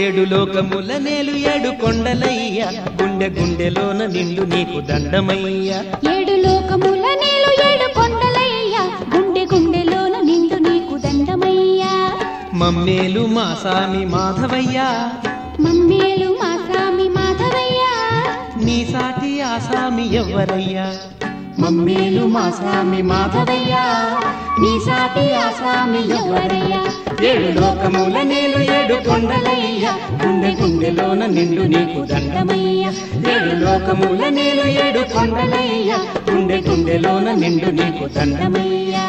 ఏడు లోకముల నేలు ఏడు కొండలయ్యా గుండె గుండెలోన నిండు నీకు దండమయ్యా ఏడు లోకముల నేలు ఏడు కొండలయ్యా గుండె గుండెలోన నిండు నీకు దండమయ్యా మమ్మేలు మా సామి మాధవయ్యా మమ్మేలు మా స్వామి మాధవయ్యా నీ సాటి ఆ సామి ఎవ్వరయ్యా మమ్మేలు మా స్వామి మాధవయ్యా నీ సాటి ఆ స్వామి ఎవరయ్యా ఏడు లోకముల నేలు ఏడు కొండలయ్యా గుండె గుండెలోన నిండు నీకు దండమయ్యా ఏడు లోకముల నేలు ఏడు కొండలయ్యా గుండె గుండెలోన నిండు నీకు దండమయ్యా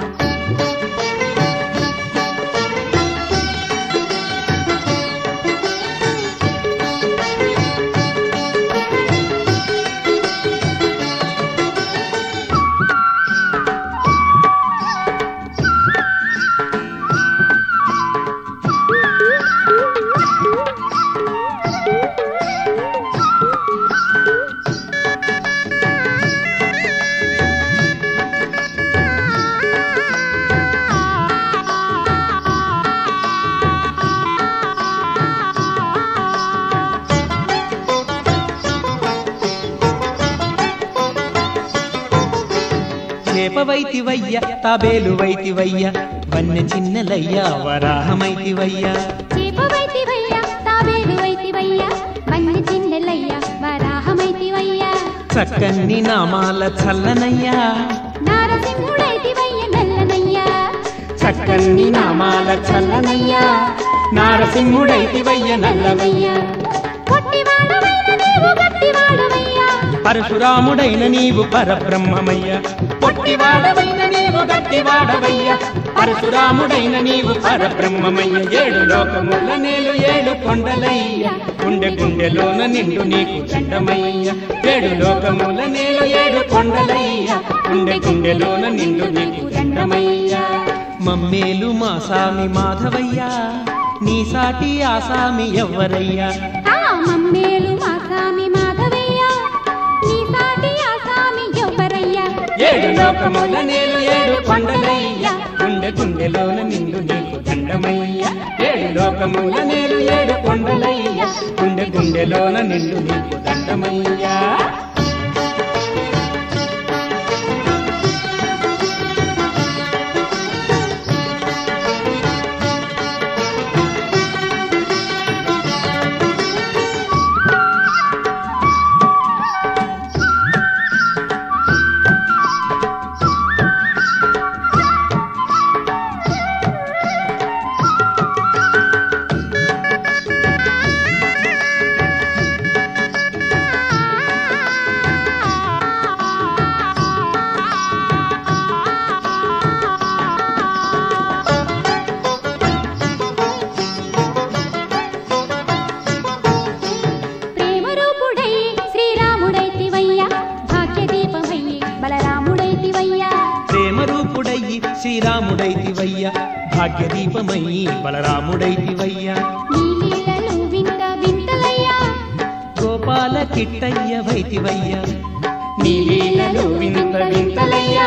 చేపవైతివయ్య తాబేలు వైతివయ్య వన్నె చిన్నలయ్య వరాహమైతివయ్యా చేపవైతివయ్యా తాబేలు వైతివయ్యా వన్నె చిన్నెలయ్యా వరాహమైతివయ్యా చక్కన్ని నామాల చల్లనయ్యా నారసింహుడైతివయ్య నల్లనయ్యా చక్కన్ని నామాల చల్లనయ్యా నారసింహుడైతివయ్య నల్లవయ్యా పొట్టివాడవైన నీవు గట్టివాడవయ్యా పరశురాముడైన నీవు పరబ్రహ్మమయ్య పొట్టివాడవైన నీవు గట్టివాడవయ్య పరశురాముడైన నీవు పరబ్రహ్మమయ్య ఏడు లోకముల నేలు ఏడు కొండలయ్య గుండె గుండెలోన నిండు నీకు దండమయ్య ఏడు లోకముల నేలు ఏడు కొండలయ్య గుండె గుండెలోన నిండు నీకు దండమయ్య మమ్మేలు మా సామి మాధవయ్య నీ సాటి ఆ సామి ఎవ్వరయ్యా ఆ మమ్మేలు మా స్వామి మాధవయ్యా నీ సాటి ఆ స్వామి ఎవరయ్యా ఏడు లోకముల నేలు ఏడు కొండలయ్యా గుండె గుండెలోన నిండు నీకు దండమయ్యా ఏడు లోకముల నేలు ఏడు కొండలయ్యా గుండె గుండెలోన నిండు నీకు దండమయ్యా ప్రేమ రూపుడై శ్రీరాముడైతివయ్యా భాగ్యదీపమయ్యి బలరాముడైతివయ్యా ప్రేమ రూపుడయ్యి శ్రీరాముడైతివయ్యా భాగ్యదీపమయ్యి బలరాముడైతివయ్యా నీ లీలలు వింత వింతలయ్యా గోపాల కిట్టయ్య వైతివయ్యా నీ లీలలు వింత వింతలయ్యా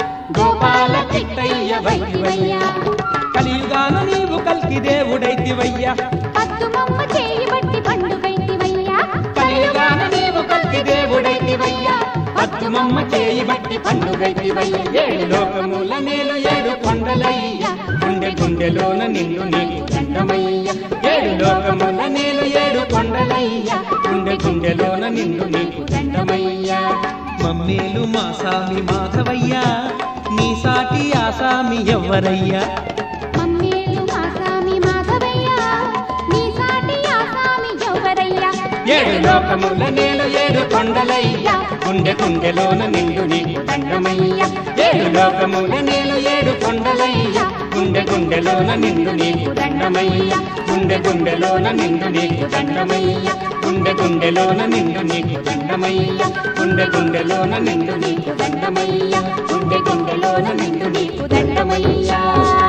గోపాల కిట్టయ్య వైతివయ్యా కలియుగాన నీవు కల్కి దేవుడైతివయ్యా పద్దుమమ్మ చేయి బట్టి పండుగైతివయ్యా కలియుగాన నీవు కల్కి దేవుడైతివయ్యా పద్మమ్మ చేయి బట్టి పండుగైతివయ్యా ఏడు లోకముల నేలు ఏడు కొండలయ్యా గుండె గుండెలోన నిన్ను నీకు దండమయ్యా ఏడు లోకముల నేలు ఏడు కొండలయ్యా గుండె గుండెలోన నిన్ను నీకు దండమయ్యా మమ్మేలు మా సామి మాధవయ్యా నీ సాటి ఆ సామి ఎవ్వరయ్యా మమ్మేలు మా స్వామి మాధవయ్యా నీ సాటి ఆ స్వామి ఎవరయ్యా ఏడు లోకముల నేల ఏడు కొండలయ్యా గుండె గుండెలోన నిండు నీకు దండమయ్యా ఏడు లోకముల నేల ఏడు కొండలయ్యా గుండె గుండెలోన నిండు నీకు దండమయ్యా గుండె గుండెలోన నిండు నీకు దండమయ్యా గుండె గుండెలోన నిండు నీకు దండమయ్యా గుండె గుండెలోన నిండు నీకు దండమయ్యా గుండె గుండెలోన నిండు నీకు దండమయ్యా